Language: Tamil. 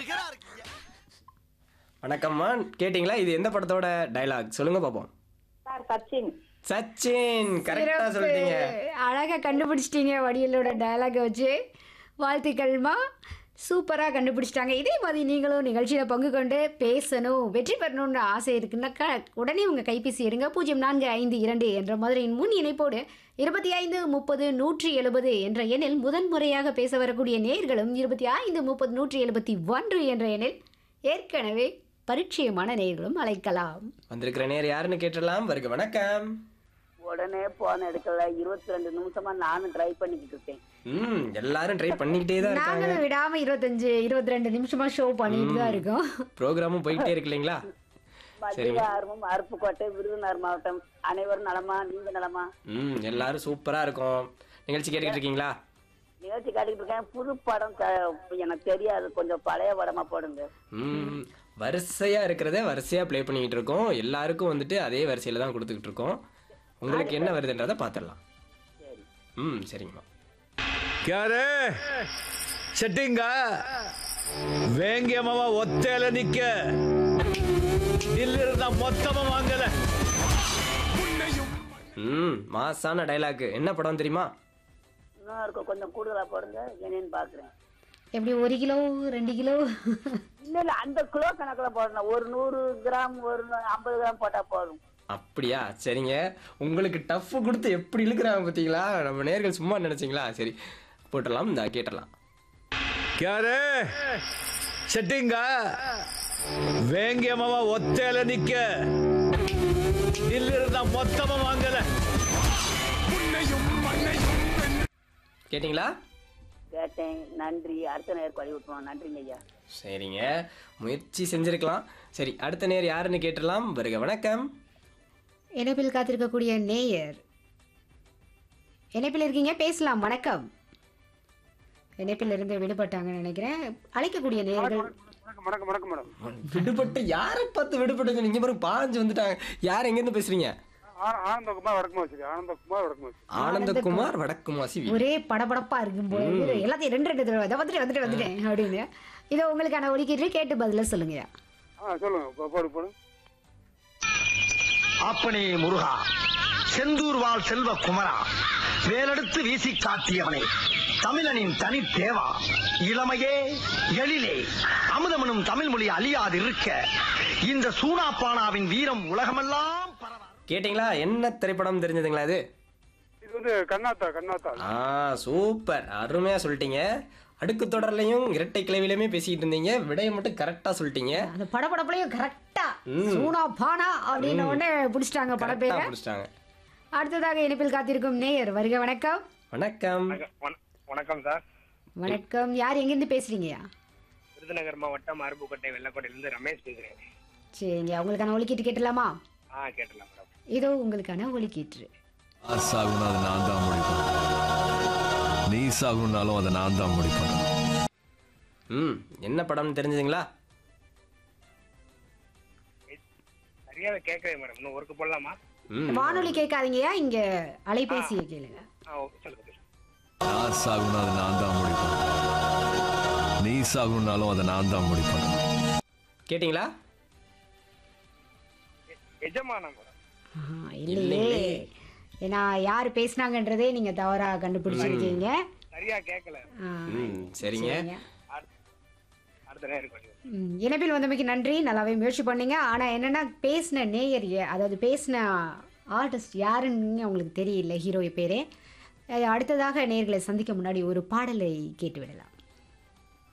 நிகரா இருக்கீங்க வணக்கம்மா கேட்டிங்களா இது எந்த படத்தோட டைலாக் சொல்லுங்க பாப்போம் சார் சச்சின் சச்சின் கரெக்டா சிறப்பு. சொல்லிட்டீங்க அழகா கண்டுபிடிச்சிட்டீங்க வடியலோட டயலாக வச்சு வாழ்த்துக்கள்மா சூப்பராக கண்டுபிடிச்சிட்டாங்க இதே மாதிரி நீங்களும் நிகழ்ச்சியில் பங்கு கொண்டு பேசணும் வெற்றி பெறணும்னு ஆசை இருக்குன்னாக்கா உடனே உங்கள் கைபேசி எடுங்க பூஜ்ஜியம் நான்கு ஐந்து இரண்டு என்ற மாதிரியின் முன் இணைப்போடு இருபத்தி ஐந்து முப்பது நூற்றி எழுபது என்ற எண்ணில் முதன் முறையாக பேச வரக்கூடிய நேர்களும் இருபத்தி ஐந்து முப்பது நூற்றி எழுபத்தி ஒன்று என்ற எண்ணில் ஏற்கனவே பரிச்சயமான நேர்களும் அழைக்கலாம் வந்திருக்கிற நேர் யாருன்னு கேட்டுடலாம் வருக வணக்கம் உடனே போன் எடுக்கல இருபத்தி ரெண்டு நிமிஷமா நானும் ட்ரை பண்ணிக்கிட்டு இருக்கேன் ம் எல்லாரும் ட்ரை பண்ணிக்கிட்டே தான் இருக்காங்க நாங்களும் விடாம இருபத்தஞ்சு இருபத்தி ரெண்டு நிமிஷமா ஷோ பண்ணிட்டு தான் இருக்கோம் ப்ரோக்ராமும் போயிட்டே இருக்கு இல்லைங்களா மத்திய ஆர்வம் அருப்புக்கோட்டை விருதுநகர் மாவட்டம் அனைவரும் நலமா நீங்க நலமா ம் எல்லாரும் சூப்பரா இருக்கும் நிகழ்ச்சி கேட்டுக்கிட்டு இருக்கீங்களா நிகழ்ச்சி காட்டிக்கிட்டு இருக்கேன் புது படம் த- எனக்கு தெரியாது கொஞ்சம் பழைய படமா போடுங்க ம் வரிசையா இருக்கிறத வரிசையா ப்ளே பண்ணிக்கிட்டு இருக்கோம் எல்லாருக்கும் வந்துட்டு அதே வரிசையில தான் கொடுத்துக்கிட்டு இருக்கோம் உங்களுக்கு என்ன வருதுன்றதை பார்த்துடலாம் சரி ம் சரிங்கம்மா ಕ್ಯಾರೆ ಸೆಟ್ಟಿಂಗ வேங்கியமாவ ஒத்தையில நிக்க இல்லிருந்த மொத்தமா வாங்கல ம் மாசான டைலாக் என்ன படம் தெரியுமா இன்னும் இருக்கும் கொஞ்சம் கூடுதலா போடுங்க என்னன்னு பாக்குறேன் எப்படி ஒரு கிலோ ரெண்டு கிலோ இல்ல இல்ல அந்த கிலோ கணக்குல போடணும் ஒரு நூறு கிராம் ஒரு ஐம்பது கிராம் போட்டா போதும் அப்படியா சரிங்க உங்களுக்கு டஃப் கொடுத்து எப்படி இழுக்கிறாங்க பார்த்தீங்களா நம்ம நேர்கள் சும்மா நினைச்சீங்களா சரி போட்டுடலாம் இந்த கேட்டலாம் ಕ್ಯಾರೆ ಸೆಟ್ಟಿಂಗ வேங்கியமாவ ஒத்தையில நிக்க இல்லிருந்த மொத்தமா வாங்கல கேட்டிங்களா கேட்டேன் நன்றி அடுத்த நேரம் கழுவி விட்டுருவோம் நன்றிங்க ஐயா சரிங்க முயற்சி செஞ்சிருக்கலாம் சரி அடுத்த நேர் யாருன்னு கேட்டுடலாம் வருக வணக்கம் இணைப்பில் காத்திருக்கக்கூடிய நேயர் இணைப்பில் இருக்கீங்க பேசலாம் வணக்கம் இணைப்பில் இருந்து விடுபட்டாங்கன்னு நினைக்கிறேன் அழைக்கக்கூடிய நேயர்கள் வணக்கம் வணக்கம் வணக்கம் மேடம் விடுபட்டு யாரை பார்த்து விடுபட்டு நீங்க பாருங்க பாஞ்சு வந்துட்டாங்க யார் எங்கேருந்து பேசுறீங்க ஆ- ஆனந்தகுமார் வடக்குமாசி ஆனந்தகுமார் வடக்குமாசி ஆனந்தகுமார் வடக்குமாசி வீ. ஒரே படபடப்பா இருக்கும் போது எல்லாத்தையும் ரெண்டு ரெண்டு தடவை இதை வந்துட்டு வந்துட்டு வந்துட்டேன் அப்படின்னு இதை உங்களுக்கான ஒதுக்கீட்டு கேட்டு பதில சொல்லுங்கய்யா ஆ சொல்லுங்க போ- போடு போடு அப்பனே முருகா செந்தூர் வாழ் செல்வ குமரா வேலெடுத்து வீசி காட்டியவனே தமிழனின் தனி தேவா இளமையே எழிலே அமுதமனும் தமிழ் மொழி அழியாதிருக்க இந்த சூனாப்பானாவின் வீரம் உலகமெல்லாம் பரவ கேட்டிங்களா என்ன திரைப்படம் தெரிஞ்சதுங்களா இது இது வந்து கண்ணாத்தா கண்ணாத்தா ஆ சூப்பர் அருமையா சொல்லிட்டீங்க அடுக்கு தொடர்லையும் இரட்டை கிளவிலையுமே பேசிக்கிட்டு இருந்தீங்க விடையை மட்டும் கரெக்டா சொல்லிட்டீங்க அந்த படபடப்புலையும் கரெக்டா ம். சூனா பானா அப்படின்னு உடனே பிடிச்சிட்டாங்க பட கரெக்டா பேரை பிடிச்சிட்டாங்க அடுத்ததாக இணைப்பில் காத்திருக்கும் நேயர் வருக வணக்கம் வணக்கம் வணக்கம் சார் வணக்கம் யார் எங்கேருந்து பேசுறீங்கய்யா விருதுநகர் மாவட்டம் அருப்புக்கோட்டை வெள்ளக்கோட்டையிலிருந்து ரமேஷ் பேசுறேன் சரிங்க உங்களுக்கான ஒலிக்கீட்டு கேட்டலாமா ஆ கேட்டலாம் மேடம் இதோ உங்களுக்கான ஒலிக்கீற்று சாகணும் அதை நான் தான் முடிப்பேன் நீ சாகணும்னாலும் அதை நான் தான் முடிப்பேன் ம் என்ன படம்னு தெரிஞ்சதுங்களா சரியாக கேட்கவே மேடம் இன்னும் ஒர்க்கு போடலாமா ம் வானொலி கேட்காதீங்கயா இங்க அலைபேசியை கேளுங்க ஆ ஓகே சொல்லுங்க நான் சாகணும் அதை நான் தான் முடிப்பேன் நீ சாகணும்னாலும் அதை நான் தான் முடிப்பேன் கேட்டிங்களா எஜமானா மேடம் ஆஹா, இல்லையே ஏன்னா யார் பேசுனாங்கன்றதே நீங்க தவறா கண்டுபிடிச்சிருக்கீங்க சரியா கேட்கல ஆ, ம் சரிங்க சரிங்க. அடுத்த நேரம் கொஞ்சம் ம், இணைப்பில் வந்தமைக்கு நன்றி நல்லாவே முயற்சி பண்ணீங்க ஆனா என்னன்னா பேசின நேயர் ய- அதாவது பேசின ஆர்டிஸ்ட் யாருன்னு அவங்களுக்கு தெரியல ஹீரோ பேரே அஹ், அடுத்ததாக நேயர்களை சந்திக்க முன்னாடி ஒரு பாடலை கேட்டு விடலாம்